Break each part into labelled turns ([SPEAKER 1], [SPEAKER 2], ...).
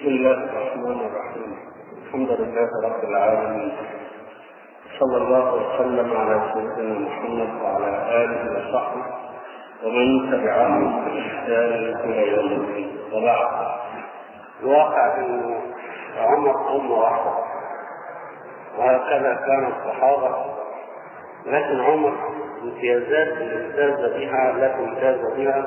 [SPEAKER 1] بسم الله الرحمن الرحيم الحمد لله رب العالمين صلى الله وسلم على سيدنا محمد وعلى اله وصحبه ومن تبعهم باحسان الى يوم الدين وبعد الواقع ان عمر ام واحده وهكذا كان الصحابه لكن عمر امتيازات امتاز بها لا تمتاز بها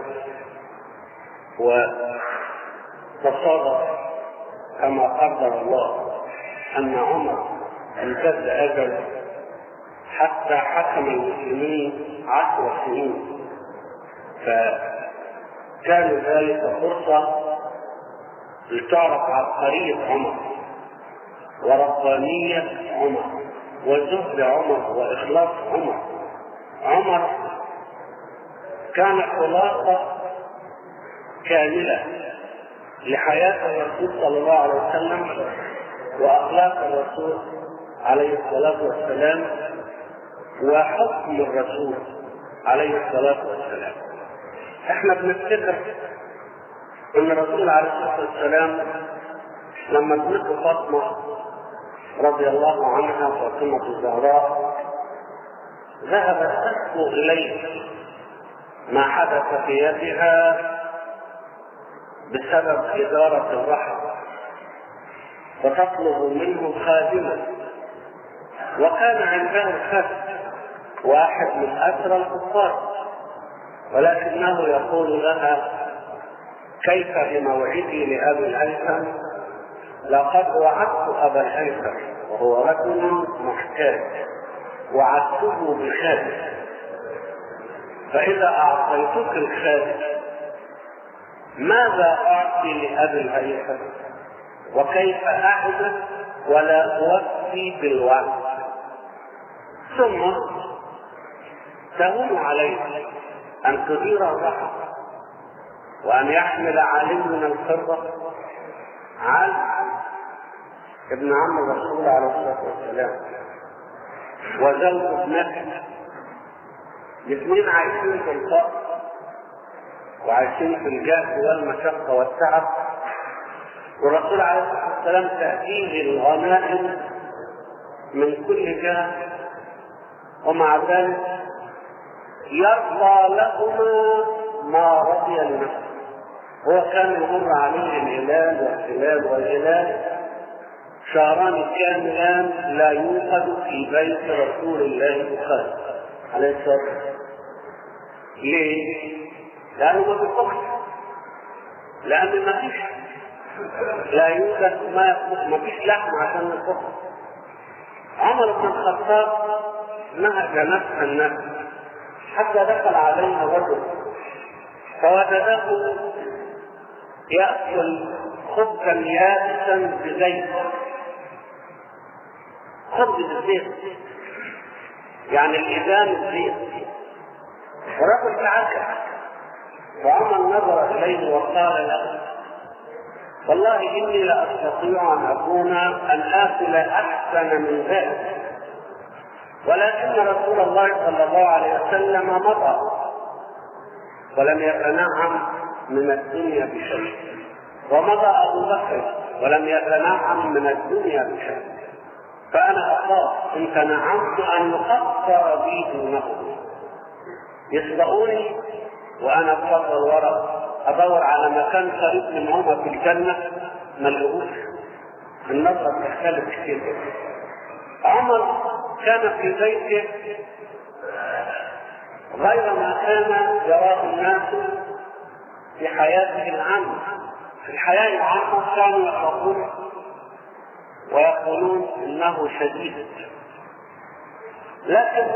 [SPEAKER 1] وتصادف كما قدر الله ان عمر امتد اجل حتى حكم المسلمين عشر سنين فكان ذلك فرصه لتعرف عبقريه عمر وربانيه عمر وزهد عمر واخلاص عمر عمر كان خلاصه كامله لحياه الرسول صلى الله عليه وسلم واخلاق الرسول عليه الصلاه والسلام وحكم الرسول عليه الصلاه والسلام احنا بنفتكر ان الرسول عليه الصلاه والسلام لما ابنته فاطمه رضي الله عنها فاطمه الزهراء ذهبت تشكو اليه ما حدث في يدها بسبب إدارة الرحم وتطلب منه خادما وكان عنده خادم واحد من أسرى الكفار ولكنه يقول لها كيف بموعدي لأبي الهيثم لقد وعدت أبا الهيثم وهو رجل محتاج وعدته بخادم فإذا أعطيتك الخادم ماذا أعطي لأبي الهيثم وكيف أعبد ولا أوفي بالوعد ثم تهون عليه أن تدير الرحم وأن يحمل علي من الفضة علي ابن عم الرسول عليه الصلاة والسلام وزوج ابنته الاثنين عايشين في الفقر وعايشين في الجهد والمشقة والتعب والرسول عليه الصلاة والسلام تأتيه الغنائم من كل جهة ومع ذلك يرضى لهما ما رضي لنفسه هو كان يمر عليه الهلال والهلال والهلال شهران كاملان لا يوقد في بيت رسول الله بخارج عليه الصلاة والسلام ليه؟ لأنه ما بيطبخش لأن ما فيش لا يوجد ما ما فيش لحم عشان نطبخ عمر بن الخطاب نهج نفس النفس حتى دخل عليه رجل فوجده يأكل خبزا يابسا بزيت خبز بالزيت يعني الإذان الزيت الرجل تعجب وعمر نظر إليه وقال له والله إني لأستطيع أن أكون أن آكل أحسن من ذلك ولكن رسول الله صلى الله عليه وسلم مضى ولم يتنعم من الدنيا بشيء ومضى أبو بكر ولم يتنعم من الدنيا بشيء فأنا أخاف إن تنعمت أن يقصر بي دونهم يسبقوني وانا بفضل الورق ادور على مكان قريب من هما في الجنه ما لقوش النظره بتختلف كتير عمر كان في بيته غير ما كان يراه الناس في حياته العامه في الحياه العامه كانوا يخافون ويقولون انه شديد لكن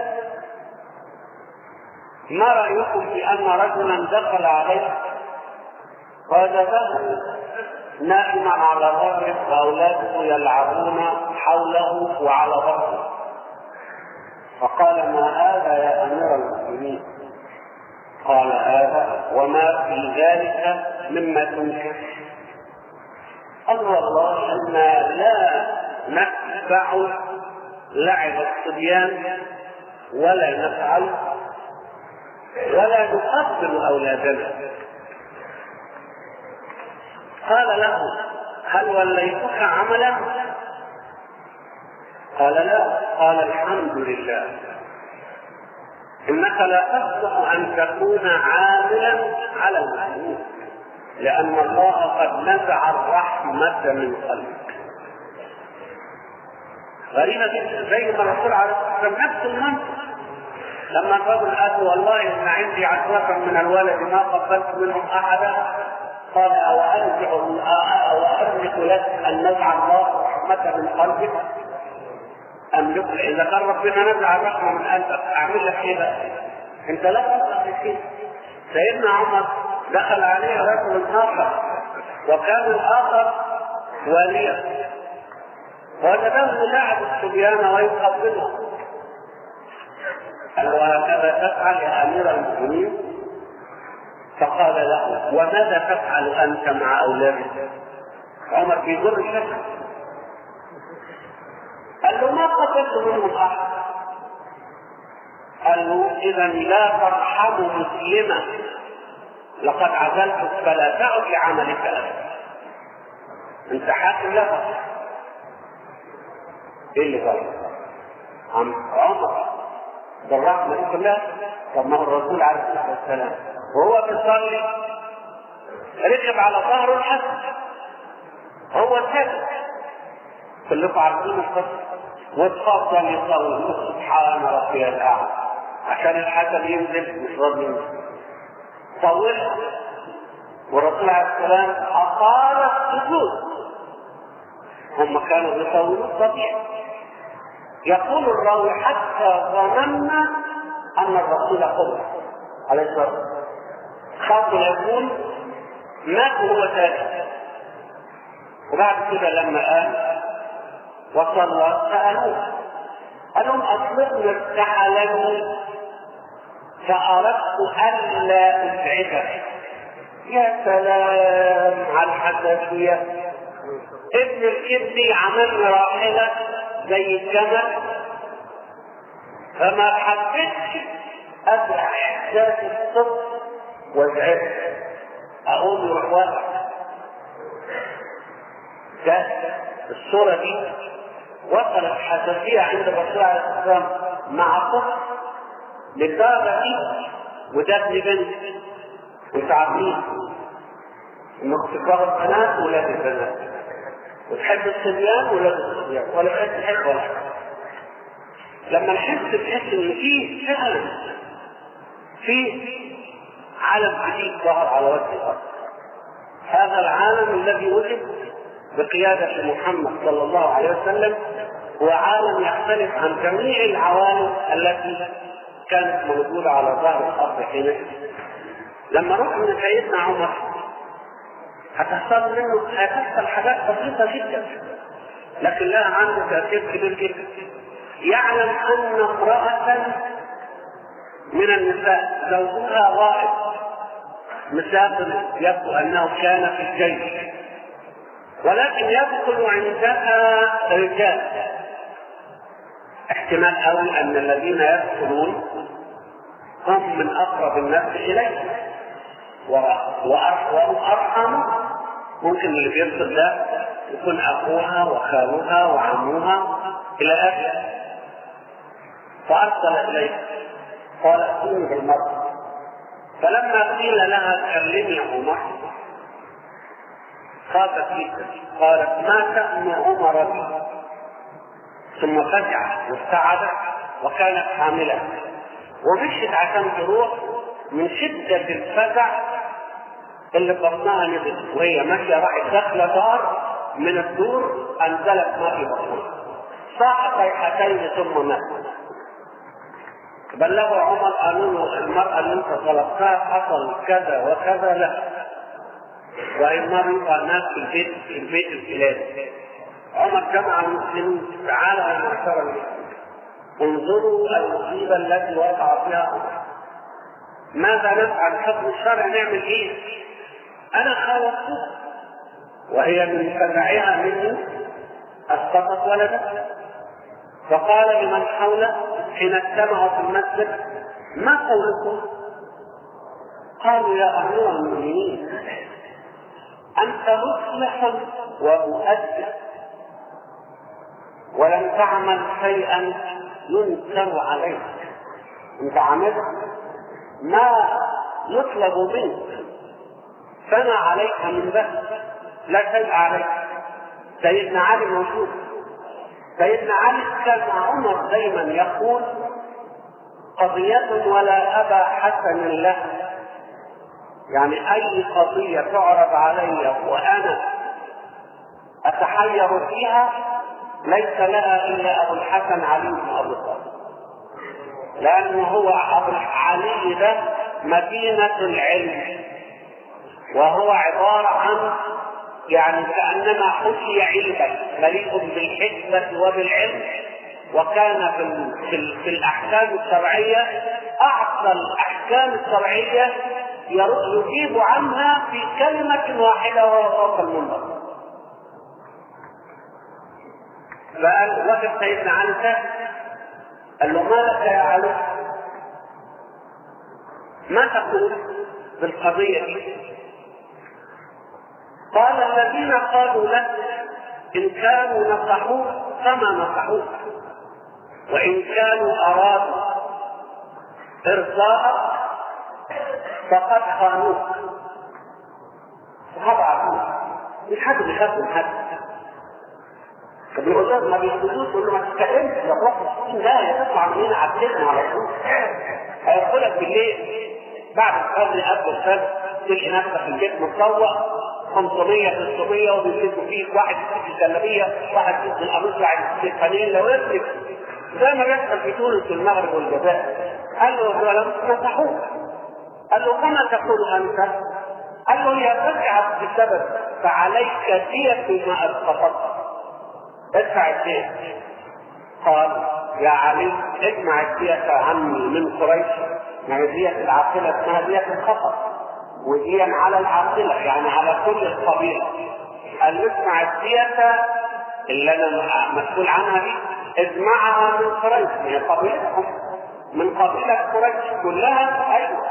[SPEAKER 1] ما رأيكم في أن رجلا دخل عليه وجده نائما على ظهره وأولاده يلعبون حوله وعلى ظهره فقال ما هذا يا أمير المسلمين قال هذا وما في ذلك مما تنكر قال والله أنا لا نتبع لعب الصبيان ولا نفعل ولا نقبل أولادنا قال له هل وليتك عملا قال لا قال الحمد لله انك لا تصلح ان تكون عاملا على المسلمين لان الله قد نزع الرحمه من قلبك غريبه جدا زي ما الرسول عليه الصلاه والسلام نفس المنطق لما الرجل قال والله ان عندي عشرة من الولد ما قبلت منهم احدا قال او انزع او املك لك ان نزع الله رحمه من قلبك املك اذا كان ربنا نزع الرحمه من قلبك اعمل لك ايه بقى؟ انت لا تصلح شيء سيدنا عمر دخل عليه رجل اخر وكان الاخر واليا وجده يلاعب الصبيان ويقبلهم قال وهكذا تفعل يا امير المؤمنين فقال له وماذا تفعل انت مع اولادك عمر بيجر الشكل قال له ما قتلت منهم احد قال له اذا لا ترحم مسلمه لقد عزلتك فلا تعد لعملك ابدا انت حاكم لها ايه اللي غلط عمر بالرحمه دي كلها طب ما هو الرسول عليه الصلاه والسلام وهو بيصلي ركب على ظهره الحسن هو سكت كلكم عارفين القصه واتفضل يصلي سبحان ربي الاعلى عشان الحسن ينزل مش راضي ينزل طولها والرسول عليه السلام اطال السجود هم كانوا بيطولوا الطبيعي يقول الراوي حتى ظننا ان الرسول قبل عليه الصلاه والسلام خاف يكون مات وهو ساكت وبعد كده لما قام وصلى سالوه قال لهم اطلقنا ارتحلني فاردت الا ازعجك يا سلام على الحساسيه ابن الكبدي عمل راحله زي الجمل فما حبيتش ازرع احساس الصدق وازعجت اقول يروح واقع ده الصورة دي وصلت حساسية عند الرسول عليه الصلاة والسلام مع الطفل للدرجة دي وده ابن بنت انتوا عارفين انك تكره البنات وولاد البنات وتحب الصبيان وولاد الصبيان ولا تحب تحب ولا لما نحس تحس ان في فعلا في عالم جديد ظهر على وجه الارض هذا العالم الذي وجد بقيادة محمد صلى الله عليه وسلم هو عالم يختلف عن جميع العوالم التي كانت موجودة على ظهر الأرض حينئذ لما روح من سيدنا عمر هتحصل منه هتحصل حاجات بسيطة جدا لكن لها عنده تأثير كبير جدا يعلم أن امرأة من النساء زوجها غائب مسافر يبدو أنه كان في الجيش ولكن يدخل عندها رجال احتمال قوي ان الذين يدخلون هم من اقرب الناس اليه وهم ارحم ممكن اللي بيدخل ده يكون اخوها وخالها وعموها الى اخره فارسل اليه قال ائتوني بالمرأة فلما قيل لها كلمي عمر خافت جدا قالت ما تأمر عمر بي ثم فزعت وابتعدت وكانت حاملة ومشيت عشان تروح من شدة الفزع اللي بطنها نزل وهي ماشية راحت داخلة دار من الدور أنزلت ما في بطنها صاح صيحتين ثم مات بلغوا عمر قالوا له المرأة اللي أنت طلبتها حصل كذا وكذا لا وإما يبقى الناس في البيت في البيت الفلاني عمر جمع المسلمين تعالى يا معشر المسلمين انظروا المصيبة التي وقع فيها عمر ماذا نفعل حكم الشرع نعمل ايه؟ انا خالفتها وهي من فزعها مني اسقطت ولدها فقال لمن حوله حين اجتمعوا في المسجد ما قولكم؟ قالوا يا امير المؤمنين انت مصلح ومؤدب ولم تعمل شيئا ينكر عليك انت عملت ما يطلب منك فما عليك من بس لا شيء عليك سيدنا علي موجود سيدنا علي كان مع عمر دايما يقول قضية ولا أبا حسن له يعني أي قضية تعرض علي وأنا أتحير فيها ليس لها إلا أبو الحسن علي بن أبي طالب لأنه هو أبو علي ده مدينة العلم وهو عبارة عن يعني كأنما حشي علما مليء بالحكمة وبالعلم وكان في, في, في الأحكام الشرعية أعطى الأحكام الشرعية يجيب عنها في كلمة واحدة وهو فوق المنبر فقال وقف سيدنا علي قال له ما لك يا علي ما تقول بالقضية دي قال الذين قالوا لك إن كانوا نصحوك فما نصحوك وإن كانوا أرادوا إرضاءك فقد خانوك صحابة عقول مش حد بيخاف من حد طب العزاز ما بيخدوش يقول له ما تتكلمش يا روح السكين ده يا تطلع من هنا على السجن على طول هيدخلك بالليل بعد الفجر قبل الفجر تلقي نفسك في البيت متطوع 500 600 وبيشدوا فيك واحد يشد الجلابيه واحد يشد القميص واحد يشد الفانيل لو يفرق زي ما بيحصل في تونس والمغرب والجزائر قال له لم نصحوك قال له كما تقول انت قال له هي رجعت بسبب فعليك دية ما اسقطت ادفع الدية قال يا علي اجمع الدية عني من قريش يعني دية العاقلة اسمها دية الخطر وديا على العاقلة يعني على كل القبيلة قال اسمع الدية اللي انا مسؤول عنها دي اجمعها من قريش هي قبيلتهم من قبيلة قريش كلها ايوه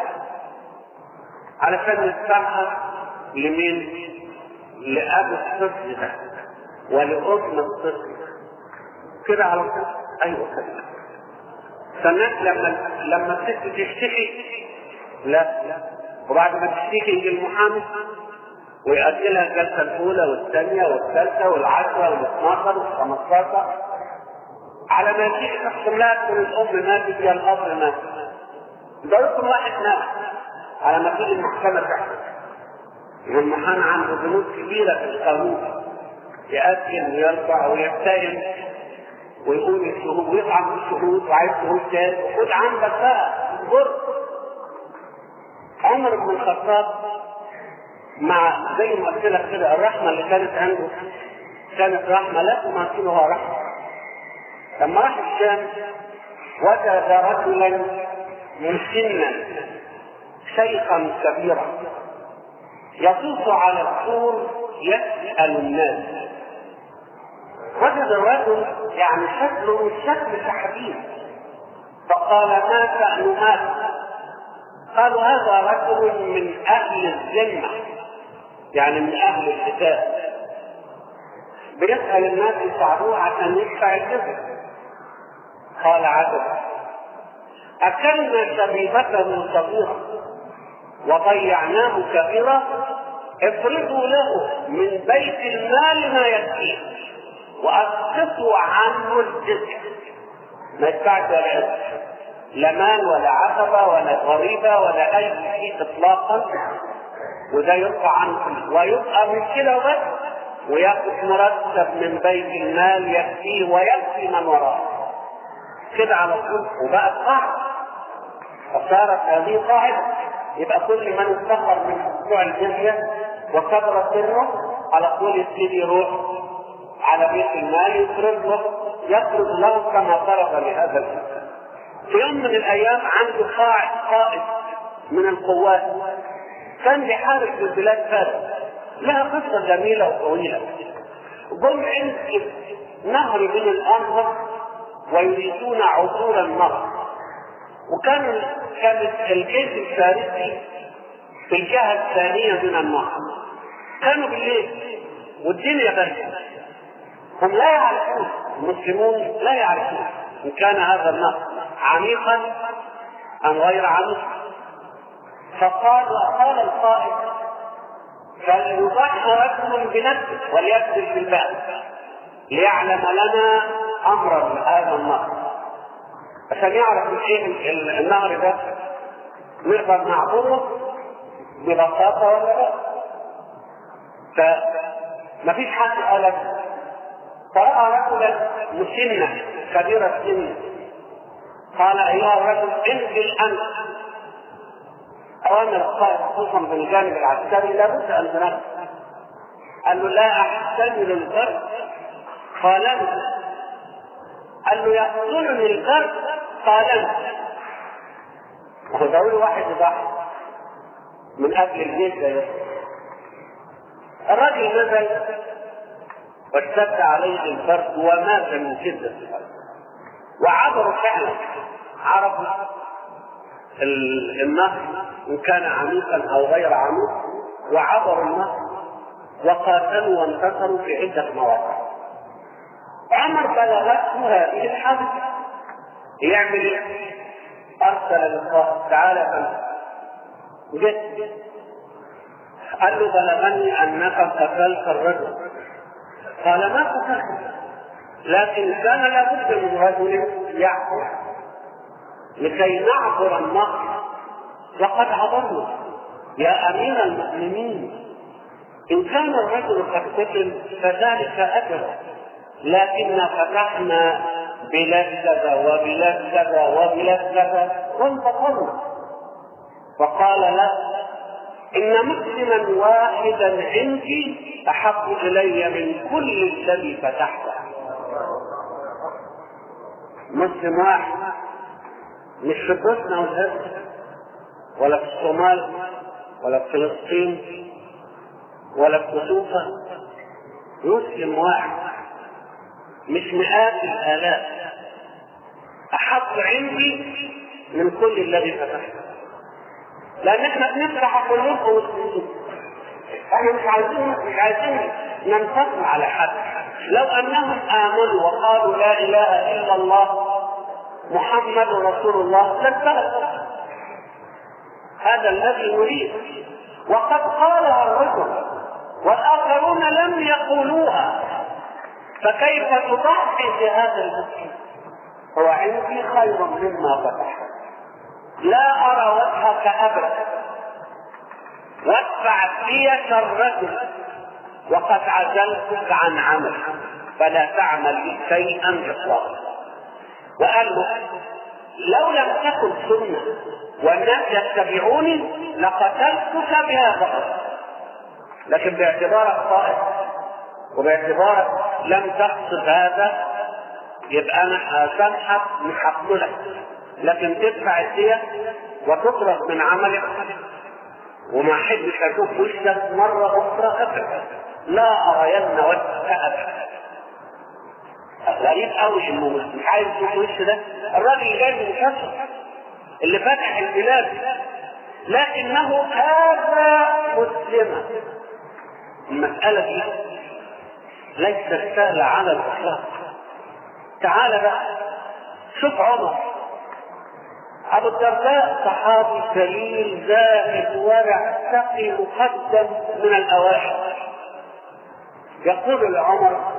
[SPEAKER 1] علشان ندفعها لمين؟ لأبو الصدق ده ولأم الصدق كده على طول ايوه كده سمعت لما لما الست تشتكي لا وبعد ما تشتكي يجي المحامي ويأجلها الجلسة الأولى والثانية والثالثة والعشرة والاثناشر والخمستاشر على ما تيجي تحكم لها تكون الأم ماتت يا الأب مات ده يكون واحد مات على ما تيجي المحكمة تحكم والمحامي عنده ذنوب كبيرة في القانون يأجل ويرفع ويبتهم ويقول الشهود ويطعن في الشهود وعايز شهود تاني خد عندك بقى اصبر عمر بن الخطاب مع زي ما قلت لك كده الرحمه اللي كانت عنده كانت رحمه لا تماثلها رحمه لما راح الشام وجد رجلا مسنا شيخا كبيرا يطوف على السور يسأل الناس وجد الرجل يعني شكله مش شكل تحديد فقال ما شأن هذا قالوا هذا رجل من أهل الذمة يعني من أهل الكتاب بيسأل الناس يساعدوه عشان يدفع الجزية قال عجب أكلنا شبيبته صغيرة وضيعناه كبيرا افرضوا له من بيت المال ما يكفيه واسقطوا عنه الجزية ما يدفعش ولا يدفع لا مال ولا عقبة ولا ضريبة ولا أي شيء إطلاقا وده يرفع عنه ويبقى من كده وبس وياخذ مرتب من بيت المال يكفيه ويكفي من وراءه كده على طول وبقت قاعدة فصارت هذه قاعدة يبقى كل من استخر من اسبوع الجزية وكبر سره على طول يبتدي يروح على بيت المال يفرض له يفرض له كما فرض لهذا الانسان في يوم من الايام عنده قائد قائد من القوات كان بيحارب في بلاد فارس لها قصه جميله وطويله جم عند نهر من الانهر ويريدون عبور النهر وكان كان الجيش الفارسي في الجهه الثانيه من النهر كانوا بالليل والدنيا باردة هم لا يعرفون المسلمون لا يعرفون إن كان هذا النهر عميقا أم غير عميق فقال وقال القائد فليضحى رجل بنفسه وليكذب في الباب ليعلم لنا امر هذا النهر عشان يعرف ايه النهر ده نقدر نعبره ببساطه ولا لا فما فيش حد قال فراى رجلا مسنا كبير السن قال ايها الرجل انزل انت اوامر القائد خصوصا بالجانب العسكري لابد ان تنفذ قال له لا احتمل البرد قال قال له يقتلني البرد قال هو ضروري واحد يضحي من اجل البيت ده الراجل نزل واشتد عليه البرد ومات من شده البرد وعبروا فعلا عرفوا النهر ان كان عميقا او غير عميق وعبروا النهر وقاتلوا وانتصروا في عده مواقع عمر بلغته هذه الحادثه يعمل ايه؟ ارسل للقائد تعالى انت جد قال له بلغني انك قتلت الرجل قال ما قتلته لكن كان لابد من رجل يعبر لكي نعبر النهر وقد عبرنا يا امير المؤمنين ان كان الرجل قد قتل فذلك اجر لكن فتحنا بلاد كذا وبلاد كذا وبلاد كذا وانتصرنا فقال لا ان مسلما واحدا عندي احب الي من كل الذي فتحته مسلم واحد مش في بوسنا والهرسك ولا في الصومال ولا في فلسطين ولا في كسوفة مسلم واحد مش مئات الآلاف أحب عندي من كل الذي فتحته لأن احنا بنفرح كلكم مسلمين احنا مش عايزين مش عايزين ننتصر على حد لو انهم امنوا وقالوا لا اله الا الله محمد رسول الله لانتهت هذا الذي نريد وقد قالها الرجل والاخرون لم يقولوها فكيف تضحي بهذا المسلم هو عندي خير مما فتح لا ارى وجهك ابدا وادفع دية الرجل وقد عزلتك عن عمل فلا تعمل شيئا اطلاقا وقال له لو لم تكن سنه والناس يتبعوني لقتلتك بها فقط لكن باعتبارك قائد وباعتبارك لم تقصد هذا يبقى انا هسامحك مش هقتلك لكن تدفع الدية وتطرد من عملك وما احبش اشوف وشك مره اخرى ابدا لا ارين وجهك ابدا غريب قوي انه مش عايز يشوف وش ده الراجل جاي من كسر اللي فتح البلاد لكنه هذا مسلما المسألة دي ليست سهلة على الإطلاق تعال بقى شوف عمر أبو الدرداء صحابي كريم زاهد ورع تقي مقدم من الأوائل يقول لعمر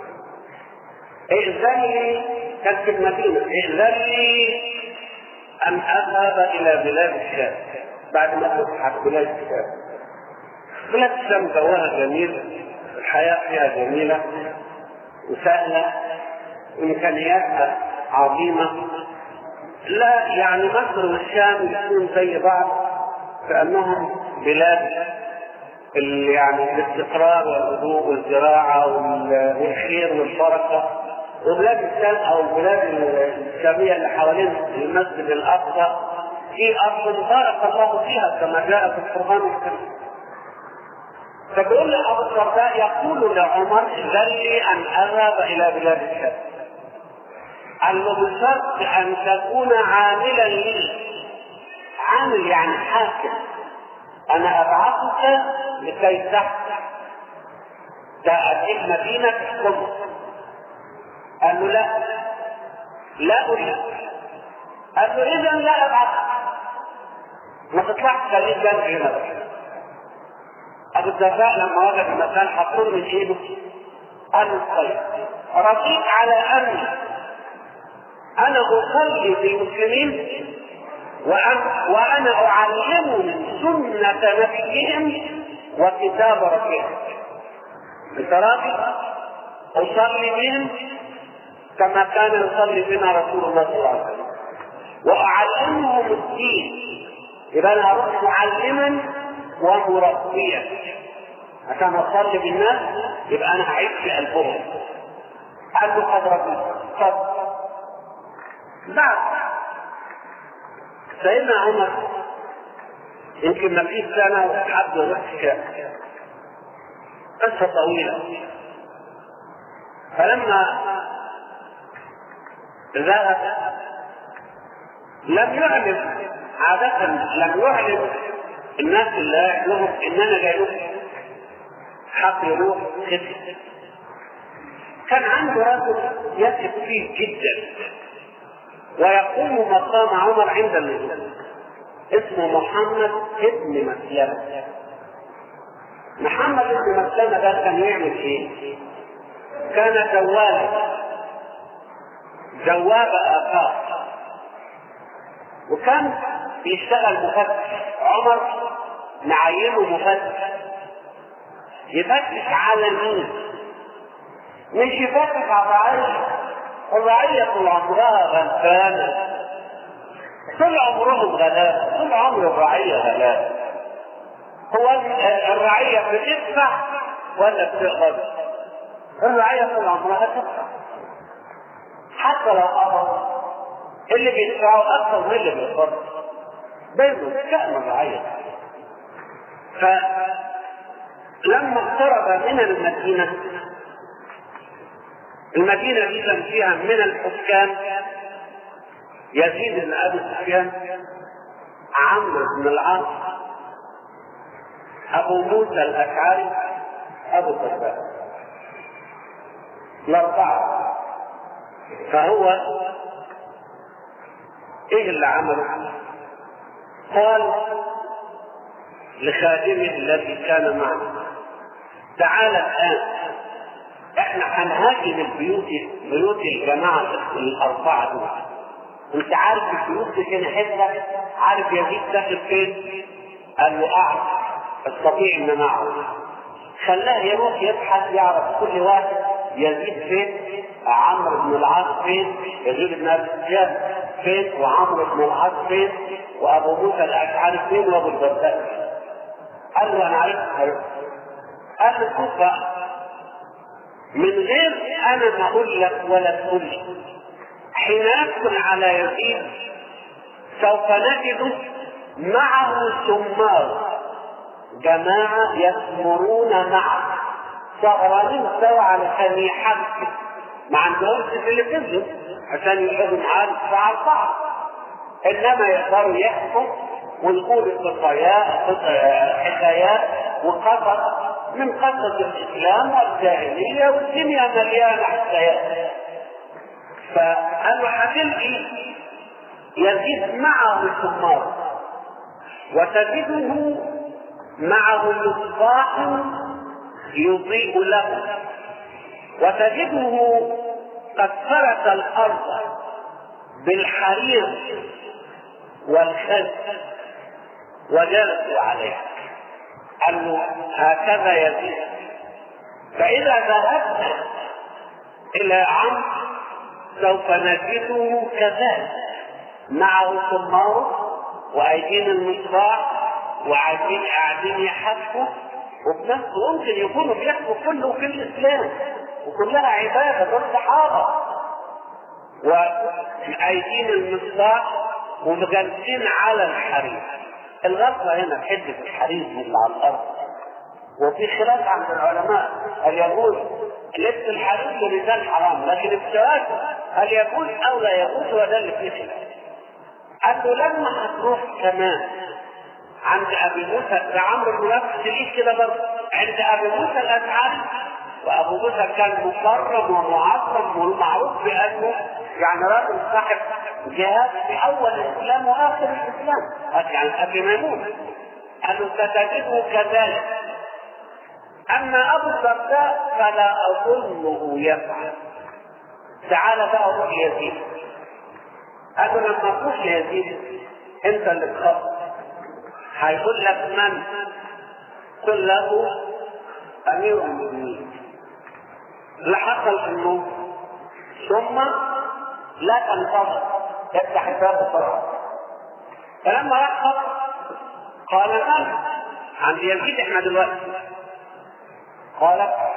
[SPEAKER 1] ائذن لي كان في المدينة ائذن لي أن أذهب إلى بلاد الشام بعد ما فتحت بلاد الشام بلاد الشام جوها جميل الحياة فيها جميلة وسهلة إمكانياتها عظيمة لا يعني مصر والشام يكون زي بعض كأنهم بلاد اللي يعني الاستقرار والهدوء والزراعة والخير والبركة وبلاد الشام او البلاد الشامية اللي حوالين المسجد الاقصى في ارض بارك الله فيها كما جاء في القرآن الكريم فبيقول ابو الدرداء يقول لعمر اذن لي ان اذهب الى بلاد الشام قال له بشرط ان تكون عاملا لي عامل يعني حاكم انا ابعثك لكي تحكم ده اديك مدينه تحكمه قال له لا لا اريد قال له اذا لا ابعث ما تطلعش خليك جنبي هنا ابو الدرداء لما وجد المكان حطوه من ايده قال له طيب رضيت على اني انا اصلي بالمسلمين وأنا, وأنا أعلمهم سنة نبيهم وكتاب ربهم أنت راضي؟ أصلي بهم كما كان يصلي بنا رسول الله صلى الله عليه وسلم وأعلمهم الدين يبقى أنا هروح معلما ومربيا عشان أصلي بالناس يبقى أنا هعيش في قلبهم قال له قد ربيت طب بعد سيدنا عمر يمكن ما فيش سنة وحد يحكي قصة طويلة فلما ذهب لم يعلم عادة لم يعلم الناس اللي لهم ان انا جاي لهم حق يروح خدمة كان عنده رجل يثق فيه جدا ويقوم مقام عمر عند النزول اسمه محمد ابن مسلمة محمد ابن مسلمة ده كان يعمل ايه؟ كان جوالا جواب آخر وكان بيشتغل مفتش عمر معينه مفتش يفتش على مين؟ مش يفتش على الرعية الرعية طول عمرها غلبانة طول عمرهم غلاء طول عمر الرعية غلاء هو الرعية بتدفع ولا بتقبض؟ الرعية طول عمرها تدفع حتى لو قبض اللي بيدفعوا أكثر من اللي بيقبض بينهم كأن الرعية فلما اقترب من المدينة المدينة دي كان فيها من الحكام يزيد بن أبي سفيان عمرو بن العاص أبو موسى الأشعري أبو الدرداء الأربعة فهو إيه اللي عمله؟ قال لخادمه الذي كان معه تعال الآن احنا هنهاجم البيوت بيوت الجماعة الأربعة دول انت عارف البيوت دي فين حتة عارف يزيد داخل فين قال له اعرف استطيع ان انا اعرف خلاه يروح يبحث يعرف كل واحد يزيد فين عمرو بن العاص فين يزيد بن ابي سفيان فين وعمرو بن العاص فين وابو موسى الاشعري فين وابو الدرداء قال له انا عرفت قال له شوف بقى من غير انا ما اقول لك ولا تقول لي حين ندخل على يزيد سوف نجد معه ثمار جماعة يثمرون معه سهرانين سوا علشان يحبوا ما عندهمش تلفزيون عشان يقعدوا معاه الساعة أربعة إنما يقدروا يحكوا ويقولوا قصايات حكايات وقصص من قصص الإسلام والجاهلية والدنيا مليانة حكايات فقال له هتلقي يزيد معه ثمار وتجده معه مصباح يضيء له وتجده قد فرس الارض بالحرير والخز وجلسوا عليه قال له هكذا يزيد فاذا ذهبت الى عمرو سوف نجده كذلك معه ثماره وايدين المصباح وعايزين قاعدين يحكوا وفي نفس ممكن يكونوا بيحكوا كله في الاسلام وكلها عباده دول صحابه وايدين المصباح ومجالسين على الحرير الغفله هنا في حده الحرير اللي على الارض وفي خلاف عند العلماء هل يجوز لبس الحرير للرجال حرام لكن السؤال هل يجوز او لا يجوز هو ده اللي فيه خلاف قال له لما هتروح كمان عند ابي موسى ده عمرو بن نفس تلاقيه كده برضه عند ابي موسى الاشعري وابو موسى كان مكرم ومعظم ومعروف بانه يعني راجل صاحب جهاد في اول الاسلام واخر الاسلام يعني قبل ما يموت قالوا ستجده كذلك اما ابو الدرداء فلا اظنه يفعل تعال بقى روح يزيد قالوا لما تروح ليزيد انت اللي تخاف هيقول لك من قل له امير المؤمنين اللي حصل انه ثم لا تنتظر افتح الباب بسرعه فلما راح قال من عند يزيد احنا دلوقتي قال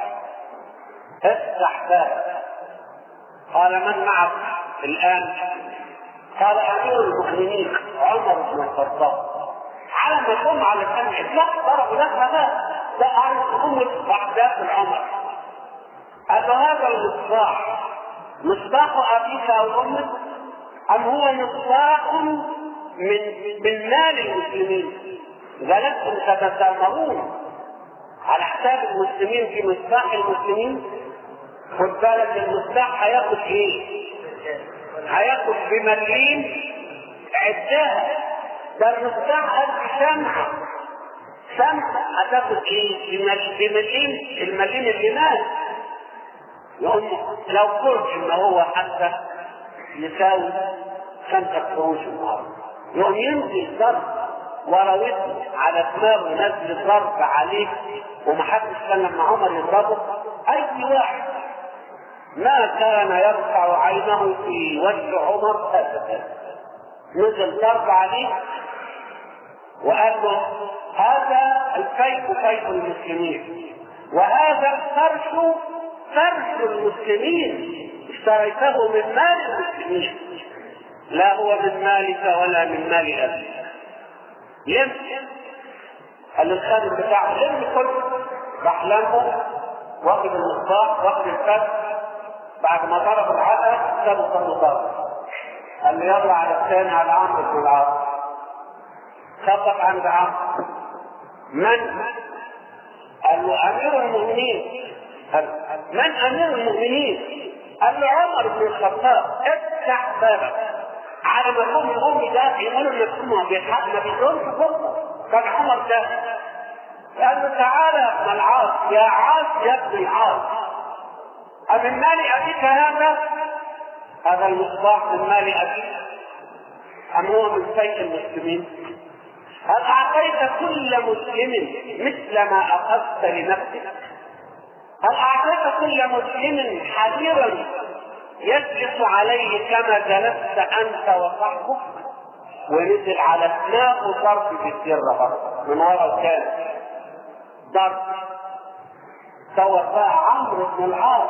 [SPEAKER 1] افتح باب قال من معك الان قال امير المؤمنين عمر بن الخطاب على ما يقوم على السمع لا ضربوا لها باب ده عارف أمة أحداث الأمر قال هذا المصباح مصباح أبيك أو أمك أم هو مصباح من من مال المسلمين ظلتم تتسامرون على حساب المسلمين في مصباح المسلمين خد بالك المصباح هياخد ايه؟ هياخد بمليم عداها ده المصباح قد شمعة شمعة هتاخد ايه؟ بمليم المليم اللي مات يقوم لو قلت ان هو حتى يساوي خمسة قروش النهارده يقوم ينزل ضرب ورا ودنه على دماغه نزل ضرب عليه ومحدش كان لما عمر يضربه اي واحد ما كان يرفع عينه في وجه عمر ابدا نزل ضرب عليه وقال له هذا الكيف كيف المسلمين وهذا الفرش فرش المسلمين اشتريته من مال المسلمين لا هو من مالك ولا من مال ابي لم قال الخادم بتاعه لم كل راح لمه واخد المصباح واخد الفتح بعد ما ضرب العقل سابه صلى ضرب قال له يلا على الثاني على عمرو بن العاص خبط عند عمرو من قال له امير المؤمنين قال من امير المؤمنين قال له عمر بن الخطاب افتح بابك على ما يقوم يقوم ده يقولوا لنفسهم بيضحك ما بيدورش فرصه كان عمر ده قال له تعالى يا ابن العاص يا عاص يا ابن العاص أمن مال أبيك هذا؟ هذا المصباح من مال أبيك أم هو من سيف المسلمين؟ هل أعطيت كل مسلم مثل ما أخذت لنفسك؟ هل أعطيت كل مسلم حريرا يجلس عليه كما جلست أنت وصحبك؟ ونزل على دماغه ضرب بالسر برضه من ورا الكاس ضرب صور بقى عمرو بن العاص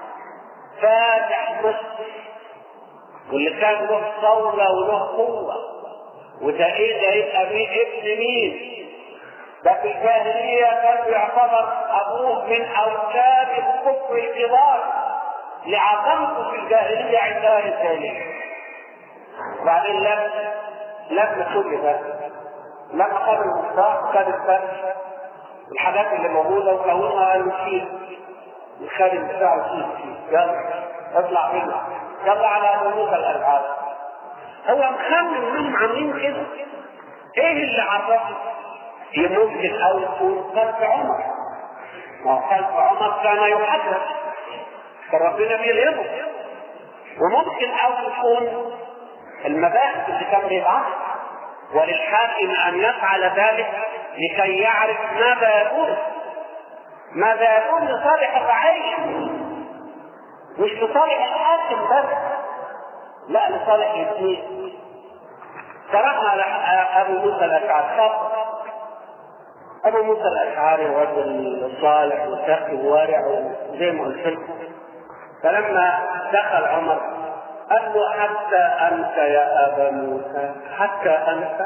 [SPEAKER 1] فاتح مصر واللي كان له ثورة وله قوة وده ايه ده يبقى مين ابن مين؟ ده في الجاهلية كان يعتبر أبوه من أوتاد الكفر الكبار لعظمته في الجاهلية عند أهل الجاهلية. بعدين لم لم كل ده لما خد المصباح خد الفرش الحاجات اللي موجودة وكونها قالوا شيل الخادم بتاعه شيل شيل يلا اطلع منه يلا على ابو موسى الالعاب هو مخمن انهم عاملين كده ايه اللي عرفه؟ ممكن او يكون خلف عمر ما خلف عمر كان يحدث فربنا بيلهمه وممكن او يكون المباحث اللي كان بيبعثها وللحاكم ان يفعل ذلك لكي يعرف ماذا يكون ماذا يكون لصالح الرعية مش لصالح الحاكم بس لا لصالح الاثنين صراحة أبو موسى الأشعري خاف أبو موسى الأشعري رجل صالح وتقي وورع وزي ما قلت لكم فلما دخل عمر قال له حتى أنت يا أبا موسى حتى أنت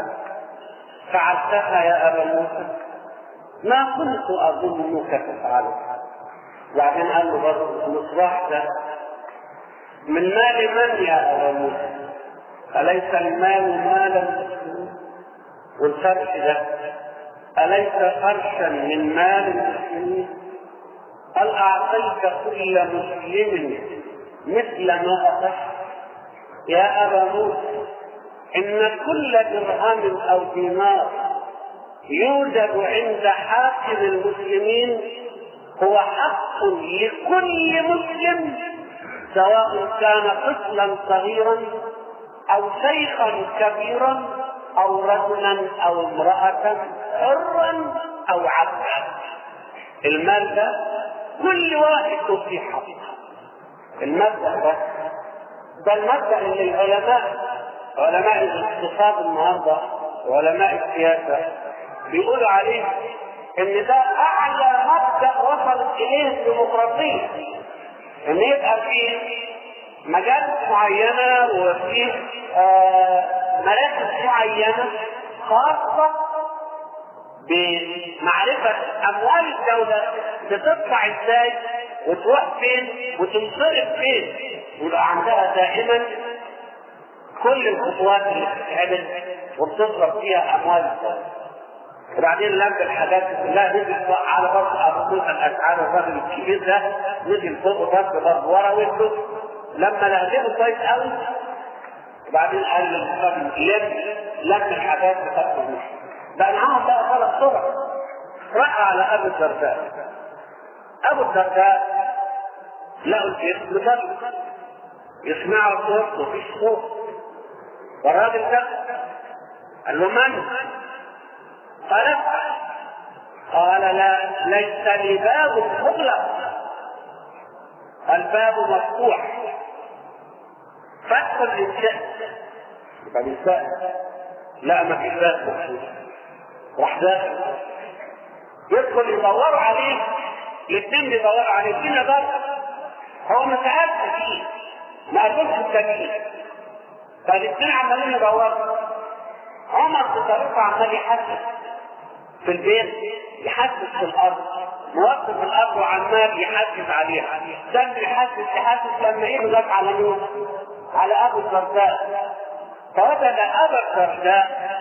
[SPEAKER 1] فعلتها يا أبا موسى ما كنت أظنك تفعلها وبعدين قال له برضه المصباح ده من مال من يا أبا موسى أليس المال مال المسلمين والفرش ده أليس فرشا من مال المسلمين هل أعطيت كل مسلم مثل ما أخذت يا أبا موسى إن كل درهم أو دينار يوجد عند حاكم المسلمين هو حق لكل مسلم سواء كان طفلا صغيرا أو شيخا كبيرا أو رجلا أو امرأة حرا أو عبدا المال ده كل واحد في حق المبدأ ده ده المبدأ اللي العلماء علماء الاقتصاد النهارده وعلماء السياسة بيقولوا عليه ان ده اعلى مبدأ وصلت اليه الديمقراطية ان يبقى في مجالس معينة وفي آه مراكز معينة خاصة بمعرفة أموال الدولة بتطلع ازاي وتروح فين وتنصرف فين ويبقى عندها دائما كل الخطوات اللي بتتعمل وبتصرف فيها أموال الدولة وبعدين لم الحاجات كلها نزل على برضه ابو موسى الاشعري الراجل الكبير ده نزل فوق برضه برضه ورا وشه لما لهجته كويس قوي وبعدين قال للراجل لم لم الحاجات بتاعت بقى معاهم بقى ثلاث صور راح على ابو الدرداء ابو الدرداء لقوا الشيخ مصلي يسمع الصوت مفيش صوت والراجل ده قال له من؟ قال افتح قال لا ليس لي باب مغلق الباب مفتوح فادخل للشأن يبقى بالسأل لا ما فيش باب مفتوح راح داخل يدخل يدوروا عليه الاثنين بيدوروا عليه فين بره هو ما سألش فيه ما قالوش التانيين فالاثنين عمالين يدوروا عمر بطريقه عمال يحسس في البيت يحسس في الارض موقف في الارض وعمال يحسس عليها ده يحسس يحسس لما ايده جت على مين؟ على ابو الدرداء فوجد ابا الدرداء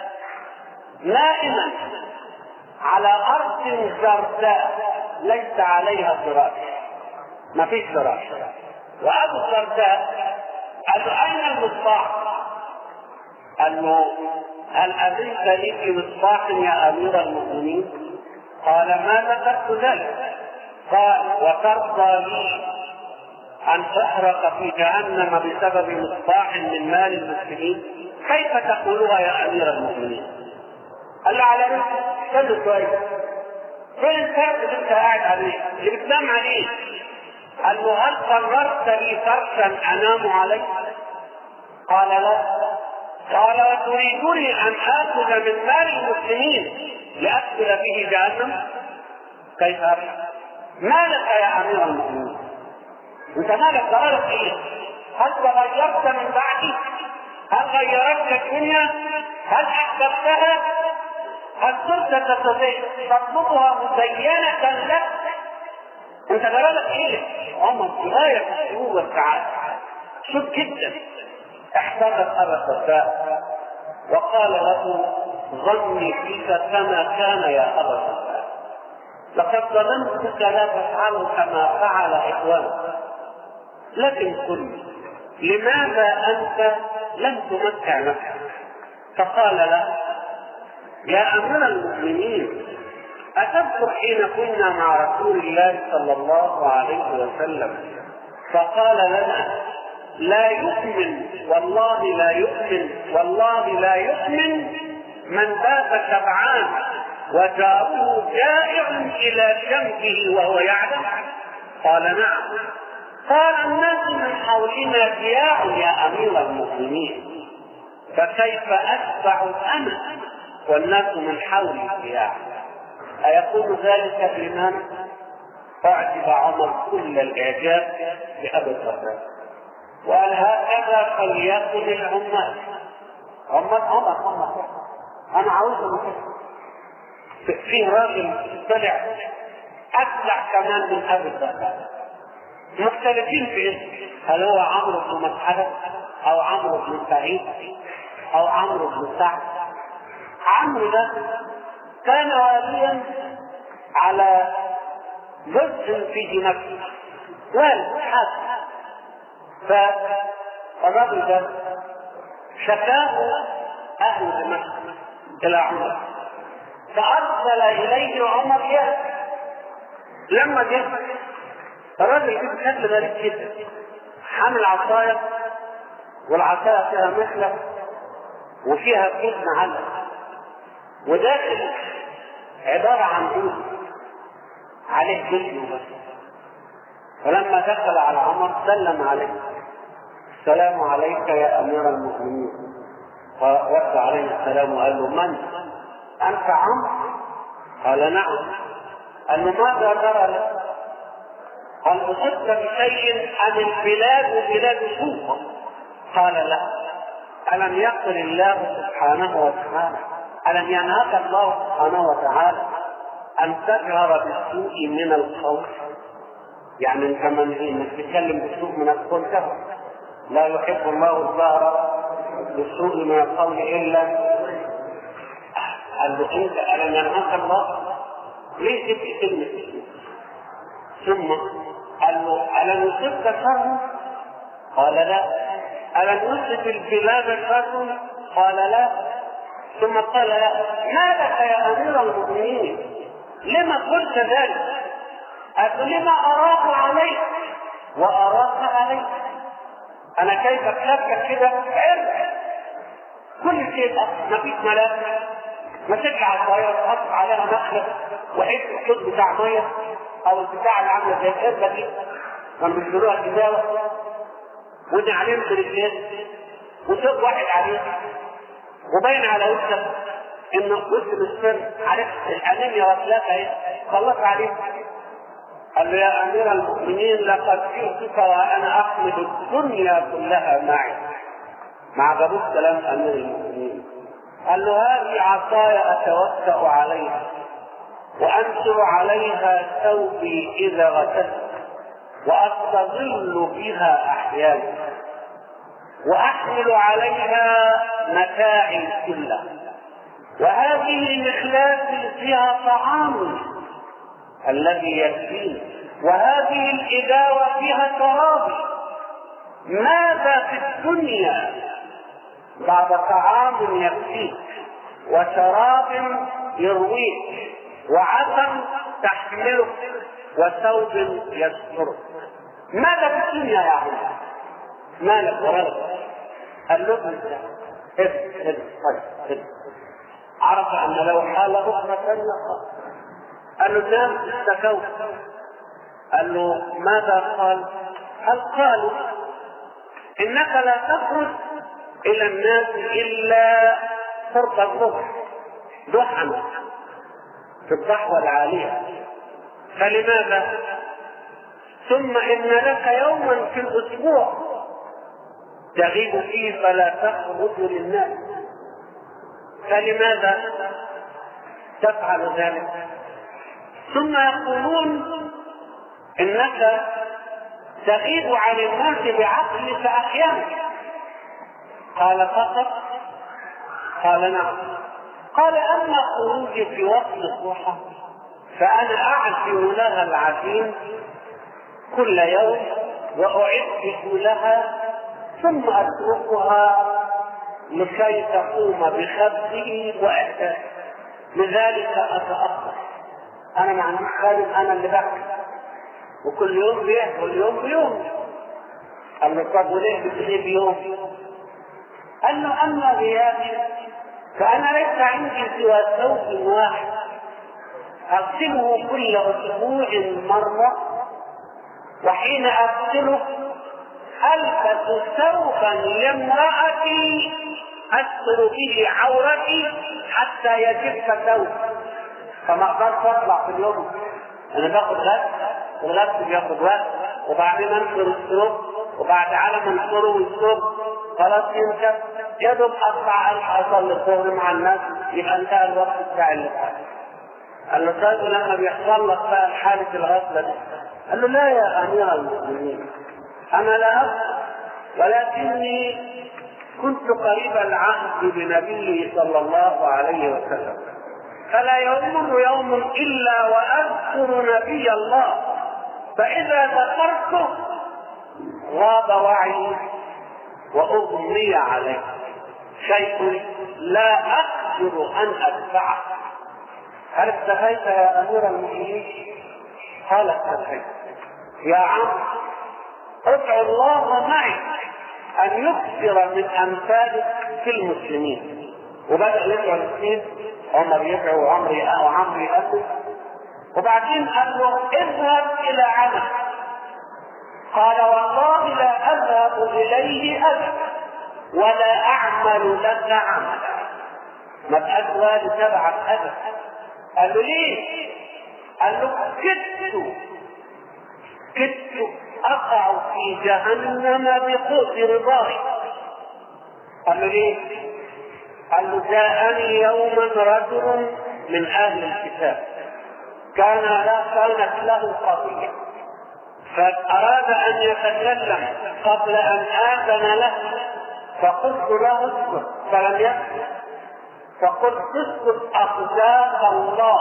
[SPEAKER 1] نائما على ارض زرداء ليس عليها فراش ما فيش فراش وابو الدرداء قال له اين المصباح؟ قال له هل أذنت لي في مصباح يا أمير المؤمنين؟ قال ما ذكرت ذلك قال وترضى لي أن تحرق في جهنم بسبب مصباح من مال المسلمين؟ كيف تقولها يا أمير المؤمنين؟ قال له على رزق استنى شوية فين الفرق اللي أنت قاعد عليه؟ اللي بتنام عليه؟ قال له هل قررت لي فرشا أنام عليه؟ قال لا قال وتريدني ان اخذ من مال المسلمين لادخل به جهنم كيف افعل؟ ما لك يا امير المؤمنين؟ انت مالك ضررك ايه؟ هل تغيرت من بعدي؟ هل غيرتك الدنيا؟ هل احببتها؟ هل صرت تطلبها مزينة لك؟ انت ضررك ايه؟ عمر في غاية السرور والسعادة شوف جدا احترق ابا الدرداء وقال له ظني فيك كما كان يا ابا الدرداء لقد ظننتك لا تفعل كما فعل اخوانك لكن قل لماذا انت لم تمتع نفسك فقال له يا امير المؤمنين اتذكر حين كنا مع رسول الله صلى الله عليه وسلم فقال لنا لا يؤمن والله لا يؤمن والله لا يؤمن من بات شبعان وجاره جائع الى جنبه وهو يعلم قال نعم قال الناس من حولنا جياع يا امير المؤمنين فكيف اتبع انا والناس من حولي جياع ايقول ذلك الامام اعجب عمر كل الاعجاب بابي الدرداء وقال هكذا فليكن العمال عمال عمر عمر انا عاوزهم كده في راجل طلع ابلع كمان من ابي الدرداء مختلفين في اسمه هل هو عمرو بن مسعدة او عمرو بن سعيد او عمرو بن سعد عمرو ده كان واليا على جزء في نفسه والد حاسس فالرجل ده شكاه اهل دمشق الى عمر فارسل اليه عمر يأتي لما جه الراجل جه بشكل غريب جدا حامل عصايه والعصايه فيها مخلب وفيها جبن علق وداخل عباره عن عود عليه جسم بس فلما دخل على عمر سلم عليه السلام عليك يا امير المؤمنين فرد عليه السلام وقال له من انت عمرو قال نعم قال له ماذا ترى لك قال اصبت بشيء عن البلاد بلاد سوء قال لا الم يقل الله سبحانه وتعالى الم ينهك الله سبحانه وتعالى ان تجهر بالسوء من القول يعني انت من انك تتكلم بالسوء من القول كفر لا يحب الله الظاهر بالسوء من القول الا قال له انت الم ينهك الله ليه جبت كلمه السوء ثم قال له الم يصبك شر قال لا الم يصب البلاد شر قال لا ثم قال لا ما لك يا امير المؤمنين لما قلت ذلك قال لما اراك عليك واراك عليك انا كيف اكتبك كده عرق كل شيء ما فيش ملاك ما ترجع الصغير تحط عليها مخلب وحيث الصوت بتاع ميه او البتاع اللي عامله زي القربه دي كانوا بيشتروها كداوه ودي عليهم رجلين وصوت واحد عليه وباين على وشك ان وش السر عرفت الانيميا وثلاثه اهي خلص عليه قال له يا امير المؤمنين لقد جئتك وانا احمد الدنيا كلها معي مع جابوس كلام امير المؤمنين قال له هذه عصاي اتوكا عليها وانشر عليها ثوبي اذا غسلت واستظل بها احيانا واحمل عليها متاعي كلها وهذه مخلاتي فيها طعام الذي يكفيني وهذه الإداوة فيها شرابي ماذا في الدنيا بعد طعام يكفيك وشراب يرويك وعسل تحملك وثوب يسترك ماذا في الدنيا يا عم مالك ورلك قال له ابن ابن ابن طيب عرف ان لو حال اخرى ثانيه قال له نعم استكوت قال له ماذا قال؟ هل قالوا انك لا تخرج الى الناس الا قرب الظهر ضحى في الضحوه العاليه فلماذا؟ ثم ان لك يوما في الاسبوع تغيب فيه فلا تخرج للناس فلماذا تفعل ذلك ثم يقولون انك تغيب عن الناس بعقلك احيانا قال فقط قال نعم قال اما خروجي في وقت الضحى فانا اعزم لها العزيم كل يوم واعد لها ثم اتركها لكي تقوم بخبزه واحساسه لذلك اتاخر انا ما عنديش خادم انا اللي بحكي وكل يوم بيه كل يوم بيوم قال له طب وليه بتجيب بيوم؟ قال له اما غيابي فانا ليس عندي سوى ثوب واحد اغسله كل اسبوع مره وحين اغسله البس ثوبا لامرأتي استر به عورتي حتى يجف ثوب فما اقدرش اطلع في اليوم انا باخد غسل والغسل بياخد وقت وبعدين انشر الثوب وبعد على ما انشره والثوب خلاص ينشف يا دوب اطلع الحق اصلي الظهر مع الناس يبقى انتهى الوقت بتاع اللي فات قال له طيب لما بيحصل لك بقى حالة الغفلة دي قال له لا يا أمير المؤمنين أنا لا أفهم ولكني كنت قريب العهد بنبيه صلى الله عليه وسلم فلا يمر يوم الا واذكر نبي الله فاذا ذكرته غاب وعي واغمي عليه شيء لا اقدر ان ادفعه هل اكتفيت يا امير المؤمنين قال اكتفيت يا عم ادعو الله معي ان يكثر من امثالك في المسلمين وبدا يدعو الاثنين عمر يدعو وعمر وعمر يأذن وبعدين قال له اذهب الى عمل قال والله لا اذهب اليه ابدا ولا اعمل لك عملا ما بقاش والي تبعك ابدا قال له ليه؟ قال له كدت كدت اقع في جهنم بقوت رضاي قال له ليه؟ قال له جاءني يوما رجل من اهل الكتاب كان لا كانت له قضيه فاراد ان يتكلم قبل ان اذن له فقلت له اسكت فلم يسكت فقلت اسكت اخزاك الله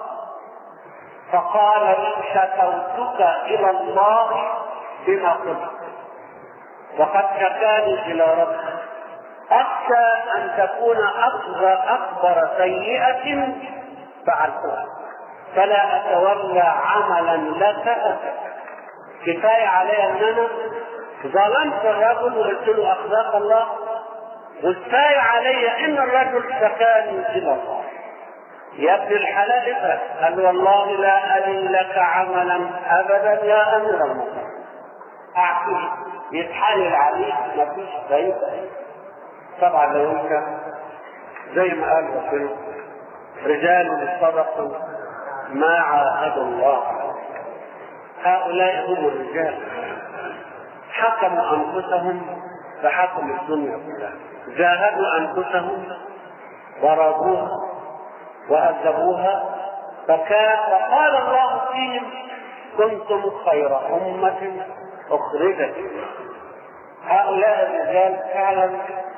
[SPEAKER 1] فقال ان شكوتك الى الله بما قلت وقد شكاني الى ربي اخشى ان تكون اكبر اكبر سيئه فعلتها فلا اتولى عملا لك ابدا كفايه علي ان انا ظلمت الرجل وقلت له اخلاق الله والكفايه علي ان الرجل شكاني الى الله يا ابن الحلال افرح قال والله لا ألي لك عملا ابدا يا امير المؤمنين اعطيه يتحايل عليك ما فيش فايده طبعا لو انت زي ما قال ربنا رجال صدقوا ما عاهدوا الله هؤلاء هم الرجال حكموا انفسهم فحكموا الدنيا كلها جاهدوا انفسهم ضربوها وأذبوها فكان فقال الله فيهم كنتم خير أمة أخرجت هؤلاء الرجال فعلا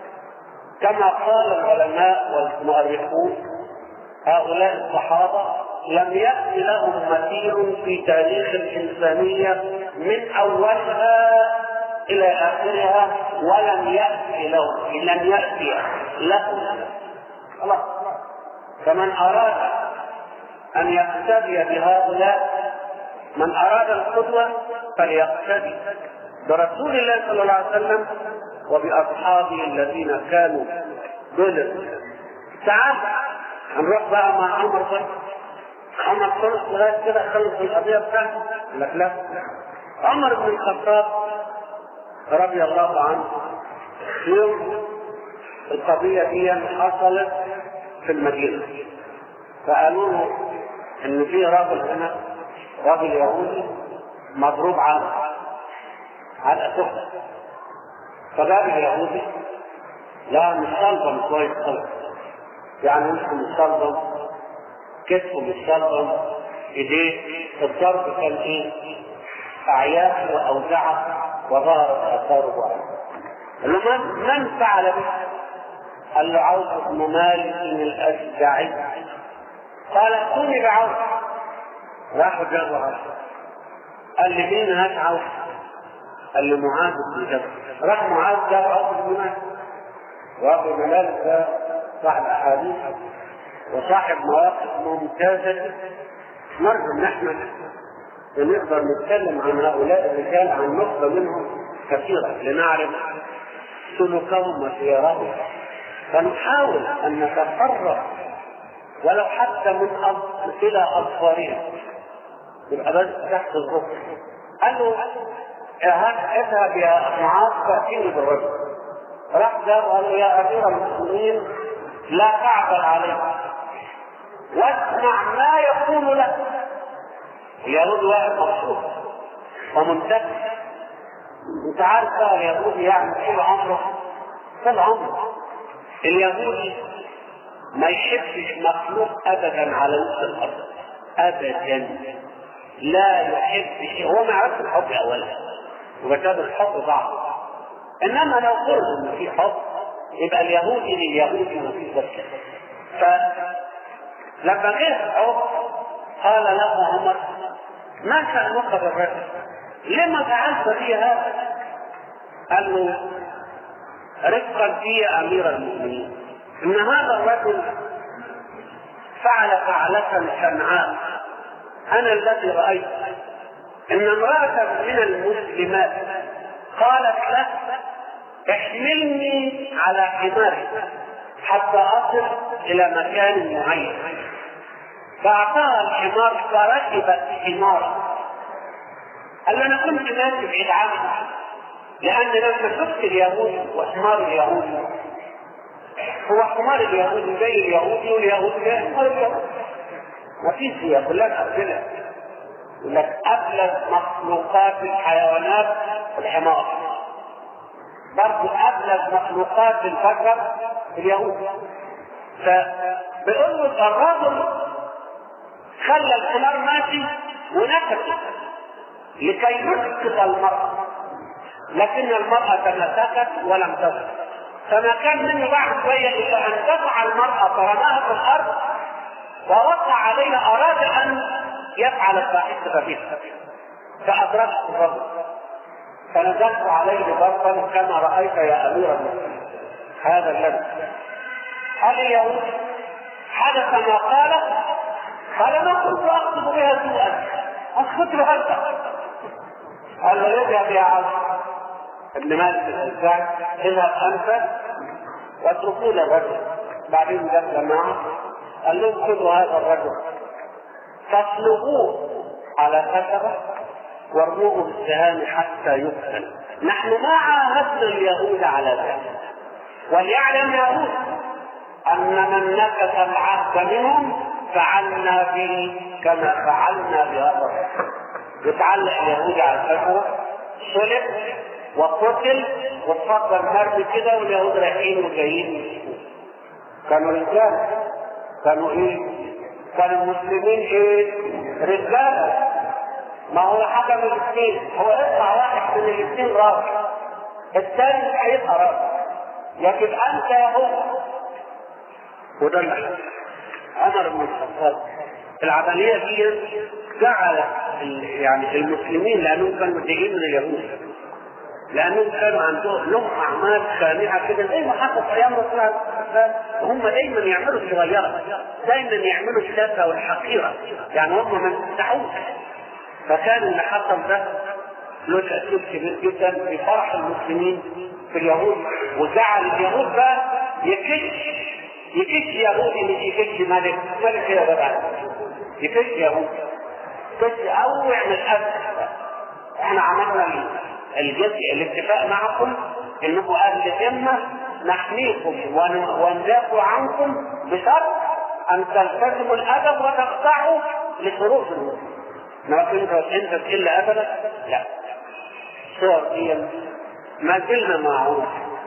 [SPEAKER 1] كما قال العلماء والمؤرخون هؤلاء الصحابة لم يأت لهم مثيل في تاريخ الإنسانية من أولها إلى آخرها ولم يأتي لهم لم يأتي لهم خلاص فمن أراد أن يقتدي بهؤلاء من أراد القدوة فليقتدي برسول الله صلى الله عليه وسلم وبأصحابه الذين كانوا دول تعال هنروح بقى مع عمر بقى عمر خلص لغاية كده خلص القضية بتاعته لك لا عمر بن الخطاب رضي الله عنه يوم القضية دي حصلت في المدينة فقالوا له إن في راجل هنا راجل يهودي مضروب على على سخن فجاب اليهودي لا مش صلبة كويس خالص يعني وشه مش صلبة كتفه مش صلبة ايديه الضرب كان ايه؟ اعياء واوجعه وظهرت اثاره عليه قال له من من فعل به؟ قال له عوف بن مالك الاشجعي قال ائتوني بعوف راحوا جابوا عوف قال لي مين هات عوف؟ قال لي معاذ بن جبل راح معاذ جاب عوف بن مالك وعوف بن مالك ده صاحب احاديث وصاحب مواقف ممتازه نرجو ان احنا نقدر نتكلم عن هؤلاء الرجال عن نقطه منهم كثيره لنعرف سلوكهم وسيرهم فنحاول ان نتقرب ولو حتى من أب... الى اظفارهم يبقى بس تحت الظهر قال له اذهب يا معاذ فاتيني بالرجل راح جاب قال له يا امير المسلمين لا تعجل عليه واسمع ما يقول لك اليهود واحد مبسوط ومنتبه انت عارف بقى اليهودي يعني طول عمره طول عمره اليهودي ما يحبش مخلوق ابدا على وجه الارض ابدا لا يحب شيء هو ما يعرفش الحب اولا وبالتالي الحب ضعف انما لو فرض ان في حب يبقى اليهودي لليهودي ما فيش ذلك لما جه عمر قال له عمر ما شأنك بالرجل؟ لما فعلت بي هذا؟ قال له رفقا في امير المؤمنين ان هذا الرجل فعل فعلة شنعاء انا الذي رايت ان امرأة من المسلمات قالت له احملني على حماري حتى اصل الى مكان معين فاعطاها الحمار فركبت حمارا قال له انا كنت ماشي بعيد عنها لان لما شفت اليهود وحمار اليهود هو حمار اليهود زي اليهودي واليهود زي حمار اليهود ما فيش هي كلها امثله يقول لك ابلغ مخلوقات الحيوانات الحمار برضه ابلغ مخلوقات البشر اليهود فبيقول له الرجل خلى الحمار ماشي ونكته لكي يسقط المرأة لكن المرأة تمسكت ولم تسقط فما كان منه بعد شوية إلا أن دفع المرأة فرماها في الأرض ووقع عليها أراد أن يفعل الفاحشة فيها فأدركت الرجل فنزلت عليه ضربا كما رأيت يا أمير المؤمنين هذا الذي قال اليهود حدث ما قال قال ما كنت أقصد بها سوءا أسكت بهذا قال له اذهب يا عبد ابن مالك الانسان اذهب انت واتركوا له الرجل بعدين دخل معه قال لهم خذوا هذا الرجل فاصلبوه على خشبه وارموه بالسهام حتى يقتل نحن ما عاهدنا اليهود على ذلك وليعلم اليهود ان من نكث العهد منهم فعلنا به كما فعلنا بهذا الرجل يتعلق اليهودي على الفجوة صلب وقتل واتفضل مرمي كده واليهود رايحين وجايين كانوا رجال كانوا ايه؟ كانوا المسلمين ايه؟ رجال ما هو حاجه من الاثنين هو يطلع واحد من الاثنين راس الثاني مش هيبقى راس لكن انت يا هو وده اللي عمر بن الخطاب العمليه دي جعل يعني المسلمين لانهم كانوا متضايقين من اليهود لانهم كانوا عندهم لهم اعمال خانعه كده زي ما حصل في ايام الرسول عليه الصلاه والسلام هم دايما يعملوا الصغيره دايما يعملوا الشافه والحقيره يعني هم ما يفتحوش فكان اللي حصل ده له تاثير كبير جدا في فرح المسلمين في اليهود وجعل اليهود بقى يكش يكش يهودي مش يكش ملك ملك كده بقى يكش يهودي يكش او يعمل اكل احنا عملنا الجزء الاتفاق معكم انكم اهل ذمه نحميكم وندافع عنكم بشرط ان تلتزموا الادب وتخضعوا لشروط المسلم ما انت انت تقل ادبك لا الصور دي ما زلنا مع عمر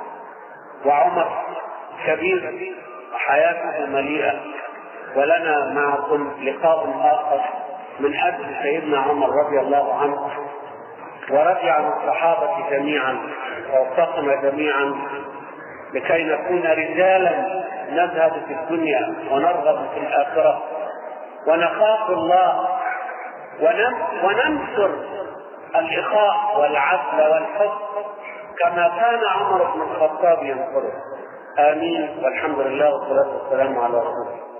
[SPEAKER 1] وعمر كبير وحياته مليئه ولنا معكم لقاء اخر من اجل سيدنا عمر رضي الله عنه ورضي عن الصحابة جميعا ووفقنا جميعا لكي نكون رجالا نذهب في الدنيا ونرغب في الآخرة ونخاف الله وننصر الإخاء والعدل والحب كما كان عمر بن الخطاب ينصره آمين والحمد لله والصلاة والسلام على رسول الله